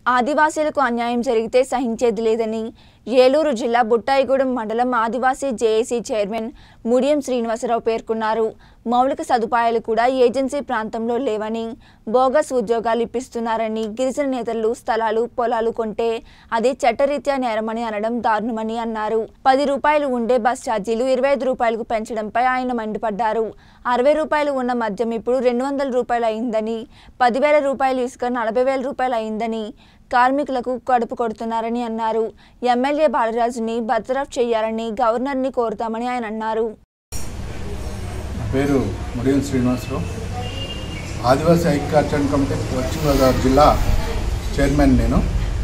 ఆదివాసీలకు అన్యాయం జరిగితే సహించేది లేదని ఏలూరు జిల్లా బుట్టాయిగూడెం మండలం ఆదివాసీ జేఏసీ చైర్మన్ ముడియం శ్రీనివాసరావు పేర్కొన్నారు మౌలిక సదుపాయాలు కూడా ఏజెన్సీ ప్రాంతంలో లేవని బోగస్ ఉద్యోగాలు ఇప్పిస్తున్నారని గిరిజన నేతలు స్థలాలు పొలాలు కొంటే అది చట్టరీత్యా నేరమని అనడం దారుణమని అన్నారు పది రూపాయలు ఉండే బస్ ఛార్జీలు ఇరవై ఐదు రూపాయలకు పెంచడంపై ఆయన మండిపడ్డారు అరవై రూపాయలు ఉన్న మద్యం ఇప్పుడు రెండు వందల రూపాయలు అయిందని పదివేల రూపాయలు ఇసుక నలభై వేల రూపాయలు అయిందని కార్మికులకు కడుపు కొడుతున్నారని అన్నారు ఎమ్మెల్యే బాలరాజుని బర్తరఫ్ చేయాలని గవర్నర్ని కోరుతామని ఆయన అన్నారు నా పేరు ముడియం శ్రీనివాసరావు ఆదివాసీ ఐక్యార్చన కమిటీ పశ్చిమ గోదావరి జిల్లా చైర్మన్ నేను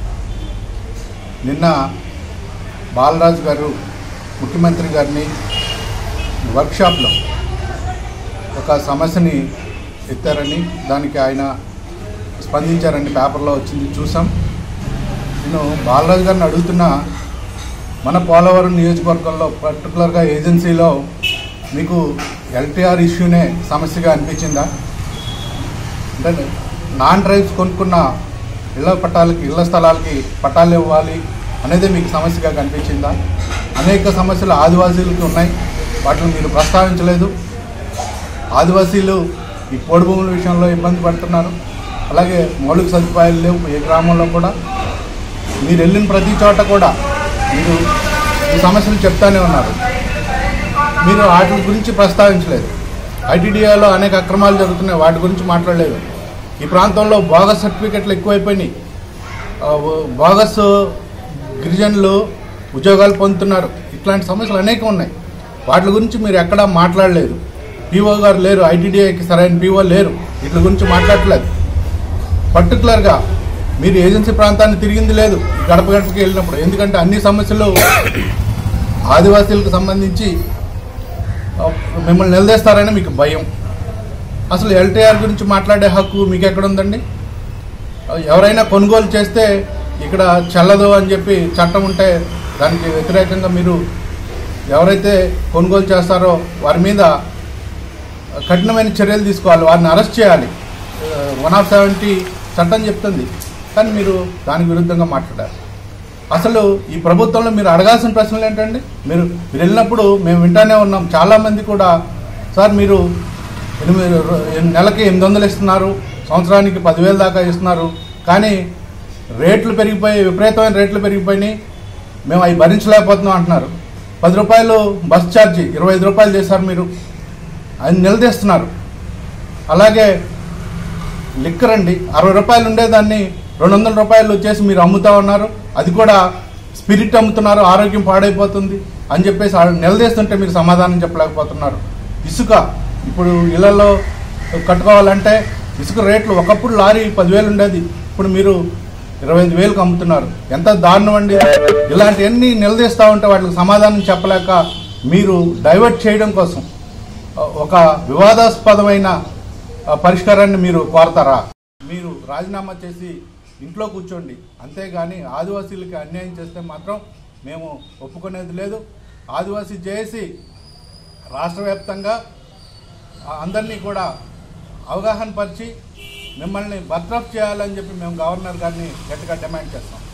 నిన్న బాలరాజు గారు ముఖ్యమంత్రి గారిని వర్క్షాప్లో ఒక సమస్యని ఎత్తారని దానికి ఆయన స్పందించారని పేపర్లో వచ్చింది చూసాం నేను బాలరాజు గారిని అడుగుతున్నా మన పోలవరం నియోజకవర్గంలో పర్టికులర్గా ఏజెన్సీలో మీకు ఎల్టీఆర్ ఇష్యూనే సమస్యగా అనిపించిందా అంటే నాన్ డ్రైవ్స్ కొనుక్కున్న ఇళ్ల పట్టాలకి ఇళ్ల స్థలాలకి పట్టాలు ఇవ్వాలి అనేది మీకు సమస్యగా కనిపించిందా అనేక సమస్యలు ఆదివాసీలకి ఉన్నాయి వాటిని మీరు ప్రస్తావించలేదు ఆదివాసీలు ఈ పోడు భూముల విషయంలో ఇబ్బంది పడుతున్నారు అలాగే మౌలిక సదుపాయాలు లేవు ఏ గ్రామంలో కూడా మీరు వెళ్ళిన ప్రతి చోట కూడా మీరు ఈ సమస్యలు చెప్తానే ఉన్నారు మీరు వాటి గురించి ప్రస్తావించలేదు ఐటీడీఏలో అనేక అక్రమాలు జరుగుతున్నాయి వాటి గురించి మాట్లాడలేదు ఈ ప్రాంతంలో బోగస్ సర్టిఫికెట్లు ఎక్కువైపోయినాయి ఆ, బోగస్ గిరిజనులు ఉద్యోగాలు పొందుతున్నారు ఇట్లాంటి సమస్యలు అనేకం ఉన్నాయి వాటి గురించి మీరు ఎక్కడా మాట్లాడలేదు పీఓ గారు లేరు ఐటీడీఏకి సరైన పీఓ లేరు వీటి గురించి మాట్లాడట్లేదు పర్టికులర్గా మీరు ఏజెన్సీ ప్రాంతాన్ని తిరిగింది లేదు గడప గడపకి వెళ్ళినప్పుడు ఎందుకంటే అన్ని సమస్యలు ఆదివాసీలకు సంబంధించి ఆ, మిమ్మల్ని నిలదీస్తారని మీకు భయం అసలు ఎల్టీఆర్ గురించి మాట్లాడే హక్కు మీకు ఎక్కడ ఉందండి ఆ, ఎవరైనా కొనుగోలు చేస్తే ఇక్కడ చెల్లదు అని చెప్పి చట్టం ఉంటే దానికి వ్యతిరేకంగా మీరు ఎవరైతే కొనుగోలు చేస్తారో వారి మీద కఠినమైన చర్యలు తీసుకోవాలి వారిని అరెస్ట్ చేయాలి వన్ ఆఫ్ సెవెంటీ చట్టం చెప్తుంది కానీ మీరు దానికి విరుద్ధంగా మాట్లాడారు అసలు ఈ ప్రభుత్వంలో మీరు అడగాల్సిన ప్రశ్నలు ఏంటండి మీరు మీరు వెళ్ళినప్పుడు మేము వింటానే ఉన్నాం చాలామంది కూడా సార్ మీరు ఎనిమిది రో- నెలకి ఎనిమిది వందలు ఇస్తున్నారు సంవత్సరానికి పదివేలు దాకా ఇస్తున్నారు కానీ రేట్లు పెరిగిపోయి విపరీతమైన రేట్లు పెరిగిపోయినాయి మేము అవి భరించలేకపోతున్నాం అంటున్నారు పది రూపాయలు బస్ ఛార్జీ ఇరవై ఐదు రూపాయలు చేశారు మీరు అది నిలదీస్తున్నారు అలాగే లిక్కర్ అండి అరవై రూపాయలు ఉండేదాన్ని రెండు వందల రూపాయలు చేసి మీరు అమ్ముతా ఉన్నారు అది కూడా స్పిరిట్ అమ్ముతున్నారు ఆరోగ్యం పాడైపోతుంది అని చెప్పేసి వాళ్ళు నిలదీస్తుంటే మీరు సమాధానం చెప్పలేకపోతున్నారు ఇసుక ఇప్పుడు ఇళ్లలో కట్టుకోవాలంటే ఇసుక రేట్లు ఒకప్పుడు లారీ పదివేలు ఉండేది ఇప్పుడు మీరు ఇరవై ఐదు వేలకు అమ్ముతున్నారు ఎంత దారుణం అండి ఇలాంటివన్నీ నిలదీస్తూ ఉంటే వాటికి సమాధానం చెప్పలేక మీరు డైవర్ట్ చేయడం కోసం ఒక వివాదాస్పదమైన ఆ, పరిష్కారాన్ని మీరు కోరతారా మీరు రాజీనామా చేసి ఇంట్లో కూర్చోండి అంతేగాని ఆదివాసీలకి అన్యాయం చేస్తే మాత్రం మేము ఒప్పుకునేది లేదు ఆదివాసీ జేఏసీ రాష్ట్ర వ్యాప్తంగా ఆ, అందరినీ కూడా అవగాహన పరిచి మిమ్మల్ని బర్త్రఫ్ చేయాలని చెప్పి మేము గవర్నర్ గారిని గట్టిగా డిమాండ్ చేస్తాం